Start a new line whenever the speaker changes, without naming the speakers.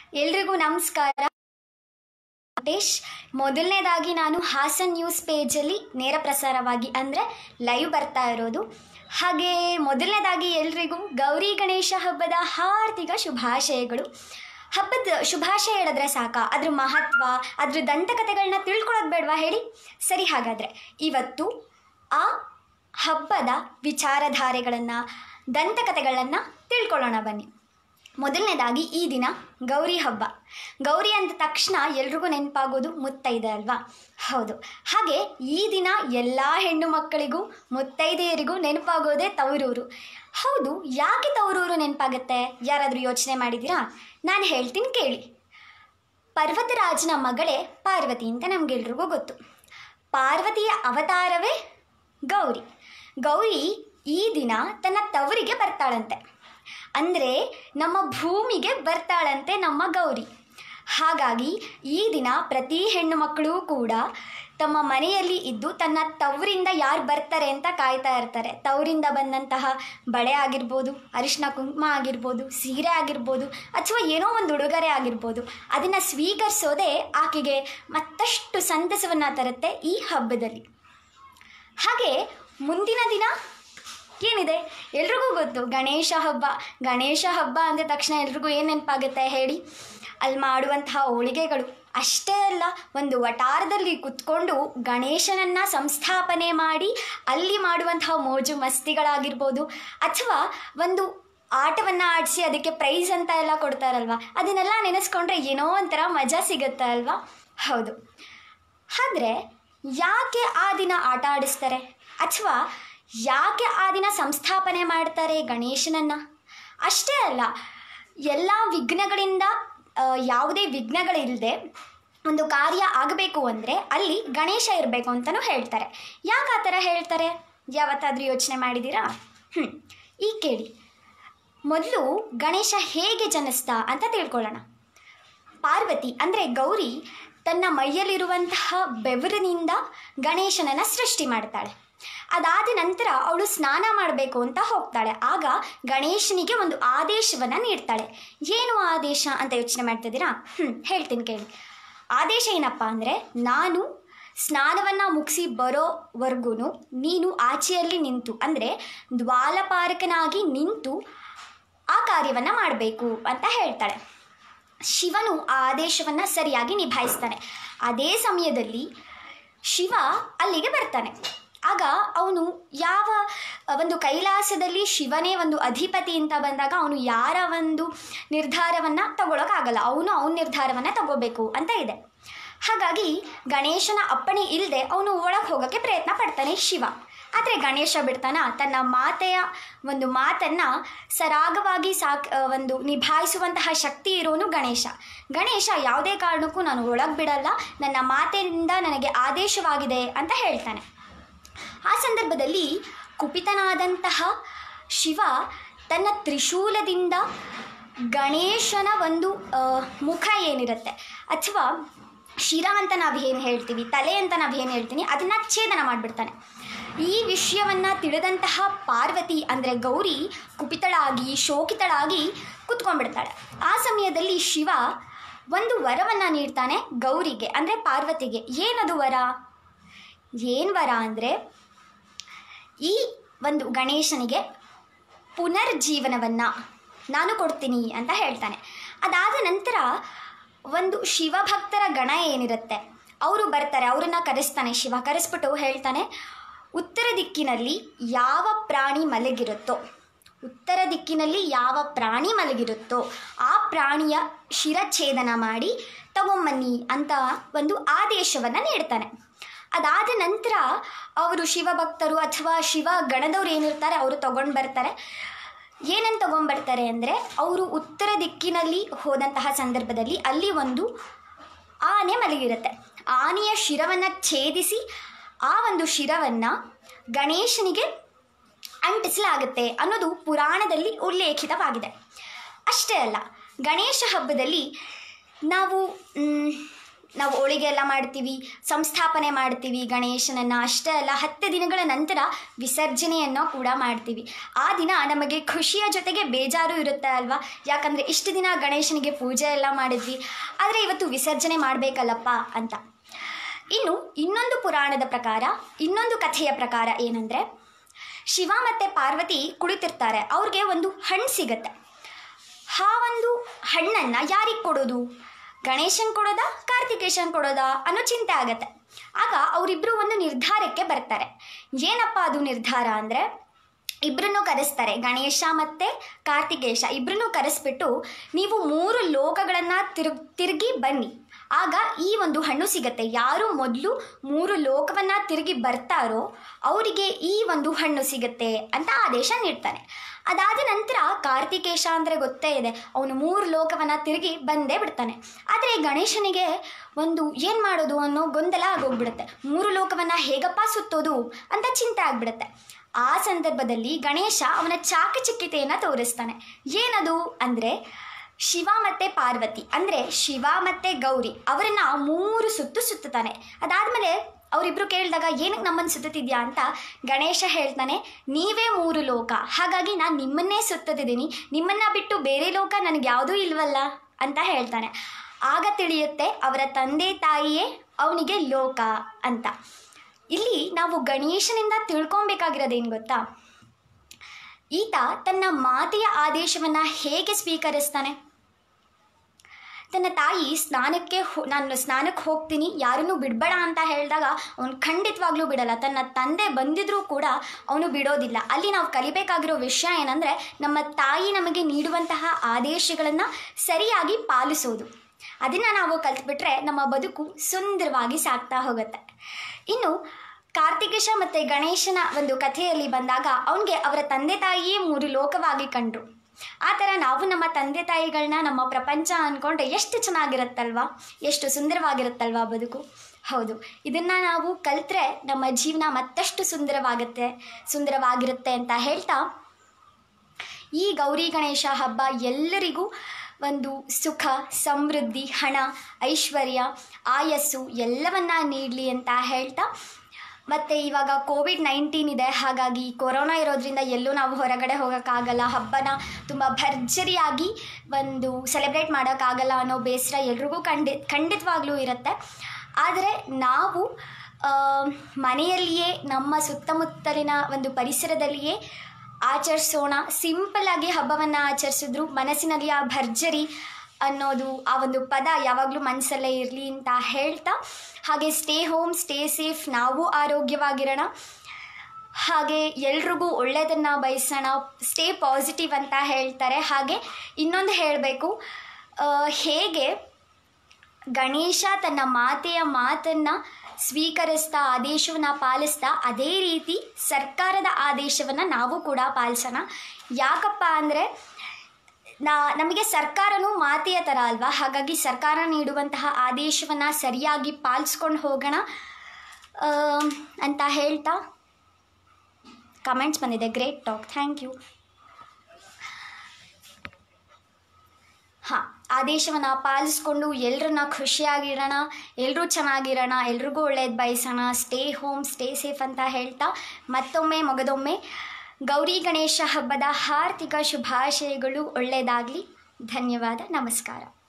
ಎಲ್ರಿಗೂ ನಮಸ್ಕಾರ ವೆಂಕಟೇಶ್ ಮೊದಲನೇದಾಗಿ ನಾನು ಹಾಸನ್ ನ್ಯೂಸ್ ಪೇಜಲ್ಲಿ ನೇರ ಪ್ರಸಾರವಾಗಿ ಅಂದರೆ ಲೈವ್ ಬರ್ತಾ ಇರೋದು ಹಾಗೆ ಮೊದಲನೇದಾಗಿ ಎಲ್ರಿಗೂ ಗೌರಿ ಗಣೇಶ ಹಬ್ಬದ ಹಾರ್ದಿಕ ಶುಭಾಶಯಗಳು ಹಬ್ಬದ ಶುಭಾಶಯ ಹೇಳಿದ್ರೆ ಸಾಕಾ ಅದ್ರ ಮಹತ್ವ ಅದ್ರ ದಂತಕಥೆಗಳನ್ನ ತಿಳ್ಕೊಳ್ಳೋದು ಬೇಡವಾ ಹೇಳಿ ಸರಿ ಹಾಗಾದರೆ ಇವತ್ತು ಆ ಹಬ್ಬದ ವಿಚಾರಧಾರೆಗಳನ್ನು ದಂತಕಥೆಗಳನ್ನು ತಿಳ್ಕೊಳ್ಳೋಣ ಬನ್ನಿ ಮೊದಲನೇದಾಗಿ ಈ ದಿನ ಗೌರಿ ಹಬ್ಬ ಗೌರಿ ಅಂದ ತಕ್ಷಣ ಎಲ್ರಿಗೂ ನೆನಪಾಗೋದು ಮುತ್ತೈದೆ ಅಲ್ವಾ ಹೌದು ಹಾಗೆ ಈ ದಿನ ಎಲ್ಲ ಹೆಣ್ಣು ಮಕ್ಕಳಿಗೂ ಮುತ್ತೈದೆಯರಿಗೂ ನೆನಪಾಗೋದೇ ತವರೂರು ಹೌದು ಯಾಕೆ ತವರೂರು ನೆನಪಾಗುತ್ತೆ ಯಾರಾದರೂ ಯೋಚನೆ ಮಾಡಿದ್ದೀರಾ ನಾನು ಹೇಳ್ತೀನಿ ಕೇಳಿ ಪರ್ವತರಾಜನ ಮಗಳೇ ಪಾರ್ವತಿ ಅಂತ ನಮಗೆಲ್ರಿಗೂ ಗೊತ್ತು ಪಾರ್ವತಿಯ ಅವತಾರವೇ ಗೌರಿ ಗೌರಿ ಈ ದಿನ ತನ್ನ ತವರಿಗೆ ಬರ್ತಾಳಂತೆ ಅಂದರೆ ನಮ್ಮ ಭೂಮಿಗೆ ಬರ್ತಾಳಂತೆ ನಮ್ಮ ಗೌರಿ ಹಾಗಾಗಿ ಈ ದಿನ ಪ್ರತಿ ಹೆಣ್ಣು ಮಕ್ಕಳು ಕೂಡ ತಮ್ಮ ಮನೆಯಲ್ಲಿ ಇದ್ದು ತನ್ನ ತವರಿಂದ ಯಾರು ಬರ್ತಾರೆ ಅಂತ ಕಾಯ್ತಾ ಇರ್ತಾರೆ ತವರಿಂದ ಬಂದಂತಹ ಬಳೆ ಆಗಿರ್ಬೋದು ಅರಿಶಿನ ಕುಂಕುಮ ಆಗಿರ್ಬೋದು ಸೀರೆ ಆಗಿರ್ಬೋದು ಅಥವಾ ಏನೋ ಒಂದು ಉಡುಗೊರೆ ಆಗಿರ್ಬೋದು ಅದನ್ನು ಸ್ವೀಕರಿಸೋದೇ ಆಕೆಗೆ ಮತ್ತಷ್ಟು ಸಂತಸವನ್ನು ತರುತ್ತೆ ಈ ಹಬ್ಬದಲ್ಲಿ ಹಾಗೆ ಮುಂದಿನ ದಿನ ಏನಿದೆ ಎಲ್ರಿಗೂ ಗೊತ್ತು ಗಣೇಶ ಹಬ್ಬ ಗಣೇಶ ಹಬ್ಬ ಅಂದ ತಕ್ಷಣ ಎಲ್ರಿಗೂ ಏನು ನೆನಪಾಗುತ್ತೆ ಹೇಳಿ ಅಲ್ಲಿ ಮಾಡುವಂತಹ ಹೋಳಿಗೆಗಳು ಅಷ್ಟೇ ಅಲ್ಲ ಒಂದು ವಟಾರದಲ್ಲಿ ಕುತ್ಕೊಂಡು ಗಣೇಶನನ್ನು ಸಂಸ್ಥಾಪನೆ ಮಾಡಿ ಅಲ್ಲಿ ಮಾಡುವಂತಹ ಮೋಜು ಮಸ್ತಿಗಳಾಗಿರ್ಬೋದು ಅಥವಾ ಒಂದು ಆಟವನ್ನು ಆಡಿಸಿ ಅದಕ್ಕೆ ಪ್ರೈಸ್ ಅಂತ ಎಲ್ಲ ಕೊಡ್ತಾರಲ್ವ ಅದನ್ನೆಲ್ಲ ನೆನೆಸ್ಕೊಂಡ್ರೆ ಏನೋ ಒಂಥರ ಮಜಾ ಸಿಗುತ್ತೆ ಅಲ್ವಾ ಹೌದು ಆದರೆ ಯಾಕೆ ಆ ದಿನ ಆಟ ಆಡಿಸ್ತಾರೆ ಅಥವಾ ಯಾಕೆ ಆ ದಿನ ಸಂಸ್ಥಾಪನೆ ಮಾಡ್ತಾರೆ ಗಣೇಶನನ್ನು ಅಷ್ಟೇ ಅಲ್ಲ ಎಲ್ಲ ವಿಘ್ನಗಳಿಂದ ಆ, ಯಾವುದೇ ವಿಘ್ನಗಳಿಲ್ಲದೆ ಒಂದು ಕಾರ್ಯ ಆಗಬೇಕು ಅಂದರೆ ಅಲ್ಲಿ ಗಣೇಶ ಇರಬೇಕು ಅಂತಲೂ ಹೇಳ್ತಾರೆ ಯಾಕೆ ಆ ಥರ ಹೇಳ್ತಾರೆ ಯಾವತ್ತಾದರೂ ಯೋಚನೆ ಮಾಡಿದ್ದೀರಾ ಹ್ಞೂ ಈಗ ಕೇಳಿ ಮೊದಲು ಗಣೇಶ ಹೇಗೆ ಜನಿಸ್ತಾ ಅಂತ ತಿಳ್ಕೊಳ್ಳೋಣ ಪಾರ್ವತಿ ಅಂದರೆ ಗೌರಿ ತನ್ನ ಮೈಯಲ್ಲಿರುವಂತಹ ಬೆವರಿನಿಂದ ಗಣೇಶನನ್ನು ಸೃಷ್ಟಿ ಮಾಡ್ತಾಳೆ ಅದಾದ ನಂತರ ಅವಳು ಸ್ನಾನ ಮಾಡಬೇಕು ಅಂತ ಹೋಗ್ತಾಳೆ ಆಗ ಗಣೇಶನಿಗೆ ಒಂದು ಆದೇಶವನ್ನು ನೀಡ್ತಾಳೆ ಏನು ಆದೇಶ ಅಂತ ಯೋಚನೆ ಮಾಡ್ತಿದ್ದೀರಾ ಹ್ಞೂ ಹೇಳ್ತೀನಿ ಕೇಳಿ ಆದೇಶ ಏನಪ್ಪ ಅಂದರೆ ನಾನು ಸ್ನಾನವನ್ನು ಮುಗಿಸಿ ಬರೋವರೆಗೂ ನೀನು ಆಚೆಯಲ್ಲಿ ನಿಂತು ಅಂದರೆ ದ್ವಾಲಪಾರಕನಾಗಿ ನಿಂತು ಆ ಕಾರ್ಯವನ್ನು ಮಾಡಬೇಕು ಅಂತ ಹೇಳ್ತಾಳೆ ಶಿವನು ಆ ಆದೇಶವನ್ನು ಸರಿಯಾಗಿ ನಿಭಾಯಿಸ್ತಾನೆ ಅದೇ ಸಮಯದಲ್ಲಿ ಶಿವ ಅಲ್ಲಿಗೆ ಬರ್ತಾನೆ ಆಗ ಅವನು ಯಾವ ಒಂದು ಕೈಲಾಸದಲ್ಲಿ ಶಿವನೇ ಒಂದು ಅಧಿಪತಿ ಅಂತ ಬಂದಾಗ ಅವನು ಯಾರ ಒಂದು ನಿರ್ಧಾರವನ್ನು ತಗೊಳಕ್ಕಾಗಲ್ಲ ಅವನು ಅವನ ನಿರ್ಧಾರವನ್ನು ತಗೋಬೇಕು ಅಂತ ಇದೆ ಹಾಗಾಗಿ ಗಣೇಶನ ಅಪ್ಪಣೆ ಇಲ್ಲದೆ ಅವನು ಒಳಗೆ ಹೋಗೋಕ್ಕೆ ಪ್ರಯತ್ನ ಪಡ್ತಾನೆ ಶಿವ ಆದರೆ ಗಣೇಶ ಬಿಡ್ತಾನ ತನ್ನ ಮಾತೆಯ ಒಂದು ಮಾತನ್ನು ಸರಾಗವಾಗಿ ಸಾಕ್ ಆ, ಒಂದು ನಿಭಾಯಿಸುವಂತಹ ಶಕ್ತಿ ಇರೋನು ಗಣೇಶ ಗಣೇಶ ಯಾವುದೇ ಕಾರಣಕ್ಕೂ ನಾನು ಒಳಗೆ ಬಿಡಲ್ಲ ನನ್ನ ಮಾತಿನಿಂದ ನನಗೆ ಆದೇಶವಾಗಿದೆ ಅಂತ ಹೇಳ್ತಾನೆ ಆ ಸಂದರ್ಭದಲ್ಲಿ ಕುಪಿತನಾದಂತಹ ಶಿವ ತನ್ನ ತ್ರಿಶೂಲದಿಂದ ಗಣೇಶನ ಒಂದು ಆ, ಮುಖ ಏನಿರುತ್ತೆ ಅಥವಾ ಶಿರ ಅಂತ ನಾವು ಏನು ಹೇಳ್ತೀವಿ ತಲೆ ಅಂತ ನಾವು ಏನು ಹೇಳ್ತೀನಿ ಅದನ್ನು ಛೇದನ ಮಾಡಿಬಿಡ್ತಾನೆ ಈ ವಿಷಯವನ್ನು ತಿಳಿದಂತಹ ಪಾರ್ವತಿ ಅಂದರೆ ಗೌರಿ ಕುಪಿತಳಾಗಿ ಶೋಕಿತಳಾಗಿ ಕುತ್ಕೊಂಡ್ಬಿಡ್ತಾಳೆ ಆ ಸಮಯದಲ್ಲಿ ಶಿವ ಒಂದು ವರವನ್ನು ನೀಡ್ತಾನೆ ಗೌರಿಗೆ ಅಂದರೆ ಪಾರ್ವತಿಗೆ ಏನದು ವರ ಏನು ವರ ಅಂದರೆ ಈ ಒಂದು ಗಣೇಶನಿಗೆ ಪುನರ್ಜೀವನವನ್ನು ನಾನು ಕೊಡ್ತೀನಿ ಅಂತ ಹೇಳ್ತಾನೆ ಅದಾದ ನಂತರ ಒಂದು ಶಿವಭಕ್ತರ ಗಣ ಏನಿರುತ್ತೆ ಅವರು ಬರ್ತಾರೆ ಅವರನ್ನ ಕರೆಸ್ತಾನೆ ಶಿವ ಕರೆಸ್ಬಿಟ್ಟು ಹೇಳ್ತಾನೆ ಉತ್ತರ ದಿಕ್ಕಿನಲ್ಲಿ ಯಾವ ಪ್ರಾಣಿ ಮಲಗಿರುತ್ತೋ ಉತ್ತರ ದಿಕ್ಕಿನಲ್ಲಿ ಯಾವ ಪ್ರಾಣಿ ಮಲಗಿರುತ್ತೋ ಆ ಪ್ರಾಣಿಯ ಶಿರಛೇದನ ಮಾಡಿ ತಗೊಂಬನ್ನಿ ಅಂತ ಒಂದು ಆದೇಶವನ್ನು ನೀಡ್ತಾನೆ ಅದಾದ ನಂತರ ಅವರು ಶಿವಭಕ್ತರು ಅಥವಾ ಶಿವ ಗಣದವ್ರು ಏನಿರ್ತಾರೆ ಅವರು ತಗೊಂಡು ಬರ್ತಾರೆ ಏನಂತ ತಗೊಂಡ್ಬರ್ತಾರೆ ಅಂದರೆ ಅವರು ಉತ್ತರ ದಿಕ್ಕಿನಲ್ಲಿ ಹೋದಂತಹ ಸಂದರ್ಭದಲ್ಲಿ ಅಲ್ಲಿ ಒಂದು ಆನೆ ಮಲಗಿರುತ್ತೆ ಆನೆಯ ಶಿರವನ್ನು ಛೇದಿಸಿ ಆ ಒಂದು ಶಿರವನ್ನು ಗಣೇಶನಿಗೆ ಅಂಟಿಸಲಾಗುತ್ತೆ ಅನ್ನೋದು ಪುರಾಣದಲ್ಲಿ ಉಲ್ಲೇಖಿತವಾಗಿದೆ ಅಷ್ಟೇ ಅಲ್ಲ ಗಣೇಶ ಹಬ್ಬದಲ್ಲಿ ನಾವು ಮ್, ನಾವು ಹೋಳಿಗೆ ಎಲ್ಲ ಮಾಡ್ತೀವಿ ಸಂಸ್ಥಾಪನೆ ಮಾಡ್ತೀವಿ ಗಣೇಶನನ್ನು ಅಷ್ಟೇ ಅಲ್ಲ ಹತ್ತು ದಿನಗಳ ನಂತರ ವಿಸರ್ಜನೆಯನ್ನು ಕೂಡ ಮಾಡ್ತೀವಿ ಆ ದಿನ ನಮಗೆ ಖುಷಿಯ ಜೊತೆಗೆ ಬೇಜಾರು ಇರುತ್ತೆ ಅಲ್ವಾ ಯಾಕಂದರೆ ಇಷ್ಟು ದಿನ ಗಣೇಶನಿಗೆ ಪೂಜೆ ಎಲ್ಲ ಮಾಡಿದ್ವಿ ಆದರೆ ಇವತ್ತು ವಿಸರ್ಜನೆ ಮಾಡಬೇಕಲ್ಲಪ್ಪ ಅಂತ ಇನ್ನು ಇನ್ನೊಂದು ಪುರಾಣದ ಪ್ರಕಾರ ಇನ್ನೊಂದು ಕಥೆಯ ಪ್ರಕಾರ ಏನಂದರೆ ಶಿವ ಮತ್ತು ಪಾರ್ವತಿ ಕುಳಿತಿರ್ತಾರೆ ಅವ್ರಿಗೆ ಒಂದು ಹಣ್ಣು ಸಿಗತ್ತೆ ಆ ಒಂದು ಹಣ್ಣನ್ನು ಯಾರಿಗೆ ಕೊಡೋದು ಗಣೇಶನ್ ಕೊಡೋದಾ ಕಾರ್ತಿಕೇಶನ್ ಕೊಡೋದಾ ಅನ್ನೋ ಚಿಂತೆ ಆಗತ್ತೆ ಆಗ ಅವರಿಬ್ಬರು ಒಂದು ನಿರ್ಧಾರಕ್ಕೆ ಬರ್ತಾರೆ ಏನಪ್ಪ ಅದು ನಿರ್ಧಾರ ಅಂದರೆ ಇಬ್ಬರನ್ನು ಕರೆಸ್ತಾರೆ ಗಣೇಶ ಮತ್ತು ಕಾರ್ತಿಕೇಶ ಇಬ್ಬರನ್ನು ಕರೆಸ್ಬಿಟ್ಟು ನೀವು ಮೂರು ಲೋಕಗಳನ್ನು ತಿರುಗ್ ತಿರುಗಿ ಬನ್ನಿ ಆಗ ಈ ಒಂದು ಹಣ್ಣು ಸಿಗತ್ತೆ ಯಾರು ಮೊದಲು ಮೂರು ಲೋಕವನ್ನು ತಿರುಗಿ ಬರ್ತಾರೋ ಅವರಿಗೆ ಈ ಒಂದು ಹಣ್ಣು ಸಿಗತ್ತೆ ಅಂತ ಆದೇಶ ನೀಡ್ತಾನೆ ಅದಾದ ನಂತರ ಕಾರ್ತಿಕೇಶ ಅಂದರೆ ಗೊತ್ತೇ ಇದೆ ಅವನು ಮೂರು ಲೋಕವನ್ನು ತಿರುಗಿ ಬಂದೇ ಬಿಡ್ತಾನೆ ಆದರೆ ಗಣೇಶನಿಗೆ ಒಂದು ಏನು ಮಾಡೋದು ಅನ್ನೋ ಗೊಂದಲ ಆಗೋಗ್ಬಿಡುತ್ತೆ ಮೂರು ಲೋಕವನ್ನು ಹೇಗಪ್ಪ ಸುತ್ತೋದು ಅಂತ ಚಿಂತೆ ಆಗ್ಬಿಡುತ್ತೆ ಆ ಸಂದರ್ಭದಲ್ಲಿ ಗಣೇಶ ಅವನ ಚಾಕಚಕ್ಯತೆಯನ್ನು ತೋರಿಸ್ತಾನೆ ಏನದು ಅಂದರೆ ಶಿವ ಮತ್ತು ಪಾರ್ವತಿ ಅಂದರೆ ಶಿವ ಮತ್ತು ಗೌರಿ ಅವರನ್ನು ಮೂರು ಸುತ್ತು ಸುತ್ತುತ್ತಾನೆ ಅದಾದಮೇಲೆ ಅವರಿಬ್ಬರು ಕೇಳಿದಾಗ ಏನಕ್ಕೆ ನಮ್ಮನ್ನು ಸುತ್ತುತ್ತಿದ್ಯಾ ಅಂತ ಗಣೇಶ ಹೇಳ್ತಾನೆ ನೀವೇ ಮೂರು ಲೋಕ ಹಾಗಾಗಿ ನಾನು ನಿಮ್ಮನ್ನೇ ಸುತ್ತುತ್ತಿದ್ದೀನಿ ನಿಮ್ಮನ್ನು ಬಿಟ್ಟು ಬೇರೆ ಲೋಕ ನನಗೆ ಯಾವುದೂ ಇಲ್ವಲ್ಲ ಅಂತ ಹೇಳ್ತಾನೆ ಆಗ ತಿಳಿಯುತ್ತೆ ಅವರ ತಂದೆ ತಾಯಿಯೇ ಅವನಿಗೆ ಲೋಕ ಅಂತ ಇಲ್ಲಿ ನಾವು ಗಣೇಶನಿಂದ ತಿಳ್ಕೊಬೇಕಾಗಿರೋದೇನು ಗೊತ್ತಾ ಈತ ತನ್ನ ಮಾತೆಯ ಆದೇಶವನ್ನು ಹೇಗೆ ಸ್ವೀಕರಿಸ್ತಾನೆ ತನ್ನ ತಾಯಿ ಸ್ನಾನಕ್ಕೆ ಹೋ ನಾನು ಸ್ನಾನಕ್ಕೆ ಹೋಗ್ತೀನಿ ಯಾರನ್ನೂ ಬಿಡಬೇಡ ಅಂತ ಹೇಳಿದಾಗ ಅವನು ಖಂಡಿತವಾಗ್ಲೂ ಬಿಡಲ್ಲ ತನ್ನ ತಂದೆ ಬಂದಿದ್ರೂ ಕೂಡ ಅವನು ಬಿಡೋದಿಲ್ಲ ಅಲ್ಲಿ ನಾವು ಕಲಿಬೇಕಾಗಿರೋ ವಿಷಯ ಏನಂದರೆ ನಮ್ಮ ತಾಯಿ ನಮಗೆ ನೀಡುವಂತಹ ಆದೇಶಗಳನ್ನು ಸರಿಯಾಗಿ ಪಾಲಿಸೋದು ಅದನ್ನು ನಾವು ಕಲ್ತ್ಬಿಟ್ರೆ ನಮ್ಮ ಬದುಕು ಸುಂದರವಾಗಿ ಸಾಗ್ತಾ ಹೋಗುತ್ತೆ ಇನ್ನು ಕಾರ್ತಿಕೇಶ ಮತ್ತು ಗಣೇಶನ ಒಂದು ಕಥೆಯಲ್ಲಿ ಬಂದಾಗ ಅವನಿಗೆ ಅವರ ತಂದೆ ತಾಯಿಯೇ ಮೂರು ಲೋಕವಾಗಿ ಕಂಡ್ರು ಆ ಥರ ನಾವು ನಮ್ಮ ತಂದೆ ತಾಯಿಗಳನ್ನ ನಮ್ಮ ಪ್ರಪಂಚ ಅಂದ್ಕೊಂಡ್ರೆ ಎಷ್ಟು ಚೆನ್ನಾಗಿರುತ್ತಲ್ವಾ ಎಷ್ಟು ಸುಂದರವಾಗಿರುತ್ತಲ್ವಾ ಬದುಕು ಹೌದು ಇದನ್ನು ನಾವು ಕಲ್ತ್ರೆ ನಮ್ಮ ಜೀವನ ಮತ್ತಷ್ಟು ಸುಂದರವಾಗುತ್ತೆ ಸುಂದರವಾಗಿರುತ್ತೆ ಅಂತ ಹೇಳ್ತಾ ಈ ಗೌರಿ ಗಣೇಶ ಹಬ್ಬ ಎಲ್ಲರಿಗೂ ಒಂದು ಸುಖ ಸಮೃದ್ಧಿ ಹಣ ಐಶ್ವರ್ಯ ಆಯಸ್ಸು ಎಲ್ಲವನ್ನ ನೀಡಲಿ ಅಂತ ಹೇಳ್ತಾ ಮತ್ತು ಇವಾಗ ಕೋವಿಡ್ ನೈನ್ಟೀನ್ ಇದೆ ಹಾಗಾಗಿ ಕೊರೋನಾ ಇರೋದ್ರಿಂದ ಎಲ್ಲೂ ನಾವು ಹೊರಗಡೆ ಹೋಗೋಕ್ಕಾಗಲ್ಲ ಹಬ್ಬನ ತುಂಬ ಭರ್ಜರಿಯಾಗಿ ಒಂದು ಸೆಲೆಬ್ರೇಟ್ ಮಾಡೋಕ್ಕಾಗಲ್ಲ ಅನ್ನೋ ಬೇಸರ ಎಲ್ರಿಗೂ ಖಂಡಿ ಖಂಡಿತವಾಗ್ಲೂ ಇರುತ್ತೆ ಆದರೆ ನಾವು ಆ, ಮನೆಯಲ್ಲಿಯೇ ನಮ್ಮ ಸುತ್ತಮುತ್ತಲಿನ ಒಂದು ಪರಿಸರದಲ್ಲಿಯೇ ಆಚರಿಸೋಣ ಸಿಂಪಲ್ಲಾಗಿ ಹಬ್ಬವನ್ನು ಆಚರಿಸಿದ್ರು ಮನಸ್ಸಿನಲ್ಲಿ ಆ ಭರ್ಜರಿ ಅನ್ನೋದು ಆ ಒಂದು ಪದ ಯಾವಾಗಲೂ ಮನಸ್ಸಲ್ಲೇ ಇರಲಿ ಅಂತ ಹೇಳ್ತಾ ಹಾಗೆ ಸ್ಟೇ ಹೋಮ್ ಸ್ಟೇ ಸೇಫ್ ನಾವು ಆರೋಗ್ಯವಾಗಿರೋಣ ಹಾಗೆ ಎಲ್ರಿಗೂ ಒಳ್ಳೆಯದನ್ನು ಬಯಸೋಣ ಸ್ಟೇ ಪಾಸಿಟಿವ್ ಅಂತ ಹೇಳ್ತಾರೆ ಹಾಗೆ ಇನ್ನೊಂದು ಹೇಳಬೇಕು ಹೇಗೆ ಗಣೇಶ ತನ್ನ ಮಾತೆಯ ಮಾತನ್ನು ಸ್ವೀಕರಿಸ್ತಾ ಆದೇಶವನ್ನು ಪಾಲಿಸ್ತಾ ಅದೇ ರೀತಿ ಸರ್ಕಾರದ ಆದೇಶವನ್ನು ನಾವು ಕೂಡ ಪಾಲಿಸೋಣ ಯಾಕಪ್ಪ ಅಂದರೆ ನಾ ನಮಗೆ ಸರ್ಕಾರನೂ ಮಾತೆಯ ಥರ ಅಲ್ವಾ ಹಾಗಾಗಿ ಸರ್ಕಾರ ನೀಡುವಂತಹ ಆದೇಶವನ್ನು ಸರಿಯಾಗಿ ಪಾಲಿಸ್ಕೊಂಡು ಹೋಗೋಣ ಆ, ಅಂತ ಹೇಳ್ತಾ ಕಮೆಂಟ್ಸ್ ಬಂದಿದೆ ಗ್ರೇಟ್ ಟಾಕ್ ಥ್ಯಾಂಕ್ ಯು ಹಾಂ ಆದೇಶವನ್ನು ಪಾಲಿಸ್ಕೊಂಡು ಎಲ್ಲರನ್ನ ಖುಷಿಯಾಗಿರೋಣ ಎಲ್ಲರೂ ಚೆನ್ನಾಗಿರೋಣ ಎಲ್ರಿಗೂ ಒಳ್ಳೇದು ಬಯಸೋಣ ಸ್ಟೇ ಹೋಮ್ ಸ್ಟೇ ಸೇಫ್ ಅಂತ ಹೇಳ್ತಾ ಮತ್ತೊಮ್ಮೆ ಮೊಗದೊಮ್ಮೆ ಗೌರಿ ಗಣೇಶ ಹಬ್ಬದ ಹಾರ್ದಿಕ ಶುಭಾಶಯಗಳು ಒಳ್ಳೆಯದಾಗಲಿ ಧನ್ಯವಾದ ನಮಸ್ಕಾರ